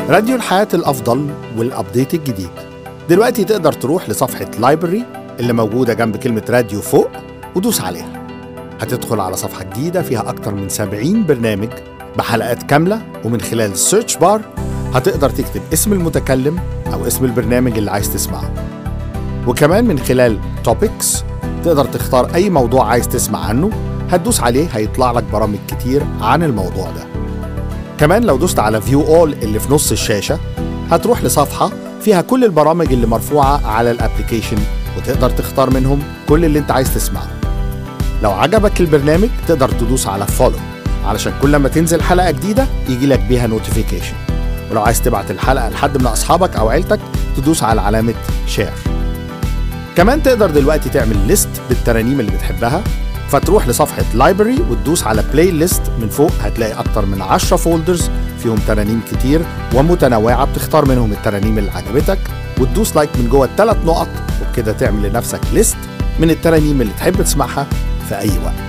راديو الحياة الأفضل والأبديت الجديد دلوقتي تقدر تروح لصفحة لايبرري اللي موجودة جنب كلمة راديو فوق ودوس عليها هتدخل على صفحة جديدة فيها أكتر من 70 برنامج بحلقات كاملة ومن خلال السيرش بار هتقدر تكتب اسم المتكلم أو اسم البرنامج اللي عايز تسمعه وكمان من خلال توبكس تقدر تختار أي موضوع عايز تسمع عنه هتدوس عليه هيطلع لك برامج كتير عن الموضوع ده كمان لو دوست على فيو اول اللي في نص الشاشة هتروح لصفحة فيها كل البرامج اللي مرفوعة على الابليكيشن وتقدر تختار منهم كل اللي انت عايز تسمعه لو عجبك البرنامج تقدر تدوس على فولو علشان كل ما تنزل حلقة جديدة يجي لك بيها نوتيفيكيشن ولو عايز تبعت الحلقة لحد من أصحابك أو عيلتك تدوس على علامة شير كمان تقدر دلوقتي تعمل ليست بالترانيم اللي بتحبها فتروح لصفحة لايبرري وتدوس على بلاي ليست من فوق هتلاقي أكتر من 10 فولدرز فيهم ترانيم كتير ومتنوعة بتختار منهم الترانيم اللي عجبتك وتدوس لايك من جوه الثلاث نقط وبكده تعمل لنفسك ليست من الترانيم اللي تحب تسمعها في أي وقت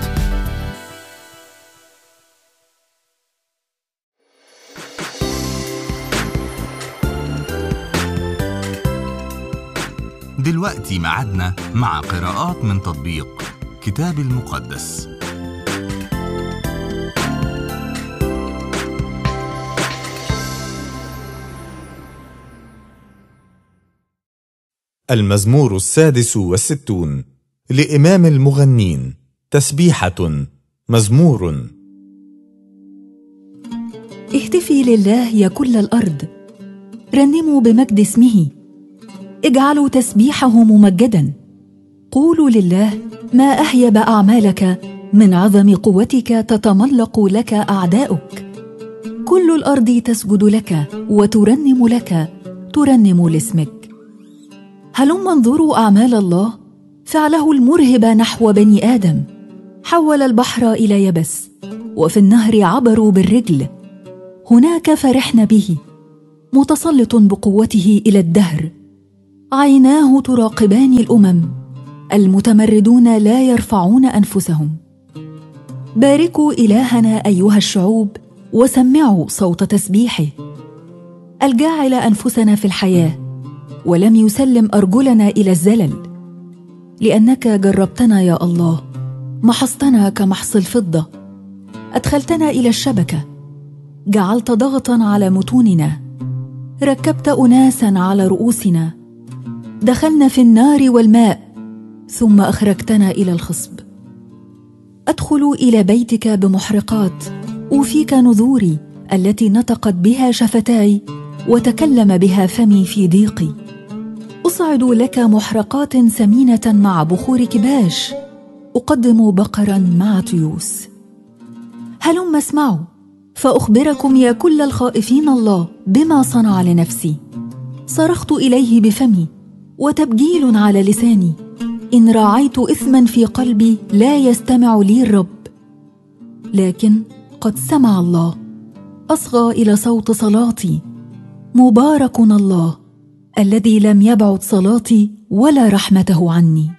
دلوقتي ميعادنا مع قراءات من تطبيق كتاب المقدس المزمور السادس والستون لإمام المغنين تسبيحة مزمور اهتفي لله يا كل الارض رنموا بمجد اسمه اجعلوا تسبيحه ممجدا قولوا لله ما اهيب اعمالك من عظم قوتك تتملق لك اعداؤك كل الارض تسجد لك وترنم لك ترنم لاسمك هلم انظروا اعمال الله فعله المرهب نحو بني ادم حول البحر الى يبس وفي النهر عبروا بالرجل هناك فرحن به متسلط بقوته الى الدهر عيناه تراقبان الامم المتمردون لا يرفعون انفسهم باركوا الهنا ايها الشعوب وسمعوا صوت تسبيحه الجاعل انفسنا في الحياه ولم يسلم ارجلنا الى الزلل لانك جربتنا يا الله محصتنا كمحص الفضه ادخلتنا الى الشبكه جعلت ضغطا على متوننا ركبت اناسا على رؤوسنا دخلنا في النار والماء ثم اخرجتنا الى الخصب ادخل الى بيتك بمحرقات اوفيك نذوري التي نطقت بها شفتاي وتكلم بها فمي في ضيقي اصعد لك محرقات سمينه مع بخور كباش اقدم بقرا مع تيوس هلم اسمعوا فاخبركم يا كل الخائفين الله بما صنع لنفسي صرخت اليه بفمي وتبجيل على لساني ان راعيت اثما في قلبي لا يستمع لي الرب لكن قد سمع الله اصغى الى صوت صلاتي مبارك الله الذي لم يبعد صلاتي ولا رحمته عني